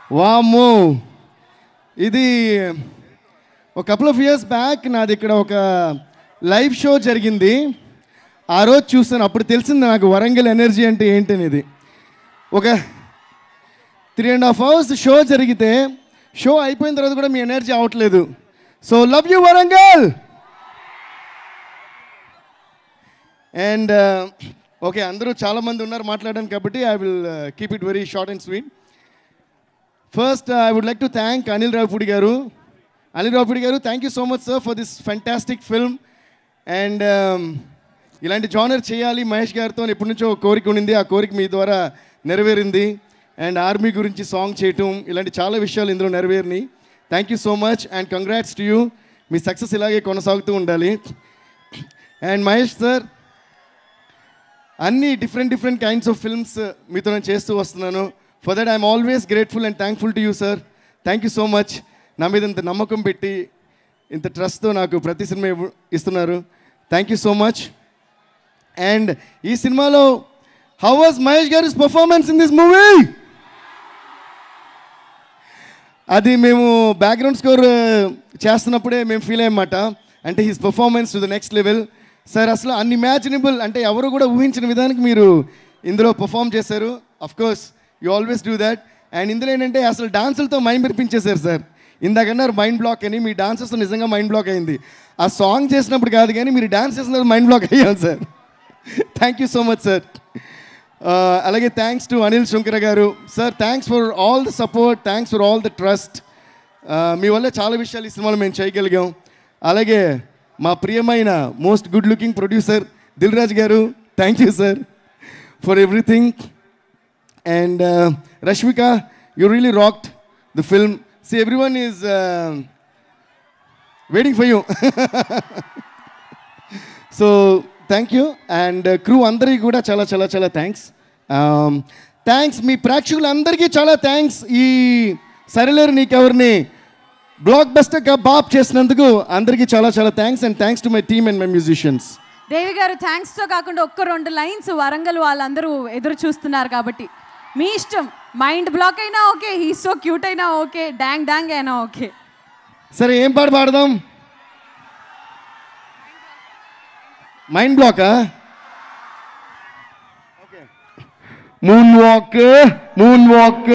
వామ్మో ఇది ఒక కపుల్ ఆఫ్ ఇయర్స్ బ్యాక్ నాది ఇక్కడ ఒక లైవ్ షో జరిగింది ఆ రోజు చూస్తాను అప్పుడు తెలిసింది నాకు వరంగల్ ఎనర్జీ అంటే ఏంటి అనేది ఒక three and half hours show జరిగితే షో అయిపోయిన తర్వాత కూడా మీ ఎనర్జీ అవట్లేదు so love you Warangal and okay అందరూ చాలామంది ఉన్నారు మాట్లాడడానికి కాబట్టి I will keep it very short and sweet first I would like to thank Anil Ravipudi garu Anil Ravipudi garu thank you so much sir for this fantastic film and ఇలాంటి జానర్ చేయాలి మహేష్ గారితో ఎప్పటి నుంచో ఒక కోరిక ఉండింది ఆ కోరిక మీ ద్వారా నెరవేరింది అండ్ ఆర్మీ గురించి సాంగ్ చేయటం ఇలాంటి చాలా విషయాలు ఇందులో నెరవేరినాయి thank you so much and congrats to you మీ సక్సెస్ ఇలాగే కొనసాగుతూ ఉండాలి అండ్ మహేష్ సార్ అన్ని different different kinds of films మీతో నేను చేస్తూ వస్తున్నాను for that I'm always grateful and thankful to you sir thank you so much నా మీద ఇంత నమ్మకం పెట్టి ఇంత ట్రస్ట్తో నాకు ప్రతి సినిమా ఇవ్వ- ఇస్తున్నారు thank you so much and ఈ సినిమాలో హౌ వాజ్ మహేష్ గారి పర్ఫార్మెన్స్ ఇన్ దిస్ మూవీ అది మేము బ్యాక్గ్రౌండ్ స్కోర్ చేస్తున్నప్పుడే మేము ఫీల్ అయ్యమాట అంటే his performance to the next level sir అసలు అన్ఇమాజినబుల్ అంటే ఎవరు కూడా ఊహించిన విధానికి మీరు ఇందులో పర్ఫామ్ చేశారు of course you always do that and ఇందులో ఏంటంటే అసలు డాన్సులతో మైండ్ మెరిపించేశారు సార్ ఇందాకన్నారు మైండ్ బ్లాక్ అని మీ డాన్సెస్ నిజంగా మైండ్ బ్లాక్ అయింది ఆ సాంగ్ చేసినప్పుడు కాదు కానీ మీరు డాన్స్ చేసినప్పుడు మైండ్ బ్లాక్ అయ్యాం sir thank you so much sir అలాగే thanks to Anil Sunkara garu sir thanks for all the support thanks for all the trust మీ వల్ల చాలా విషయాలు ఈ సినిమాలో మేము చేయగలిగాం అలాగే మా ప్రియమైన most good looking producer Dil Raj garu thank you sir for everything and Rashmika you really rocked the film see everyone is waiting for you so thank you and crew అందరికీ కూడా చాలా చాలా చాలా థ్యాంక్స్ థ్యాంక్స్ మీ ప్రేక్షకులందరికీ చాలా థ్యాంక్స్ ఈ సరిలేరు నీకెవరిని బ్లాక్ బస్టర్గా బాప్ చేసినందుకు అందరికీ చాలా చాలా thanks and thanks to my team and my musicians Devi garu thanks తో కాకుండా ఒక్క రెండు లైన్స్ వరంగల్ వాళ్ళందరూ ఎదురు చూస్తున్నారు కాబట్టి మీ ఇష్టం మైండ్ బ్లాక్ అయినా ఓకే హీ సో క్యూట్ అయినా ఓకే డాంగ్ డాంగ్ అయినా ఓకే సరే ఏం పాట పాడదాం మైండ్ బ్లాకా మూన్ వాక్ మూన్ వాక్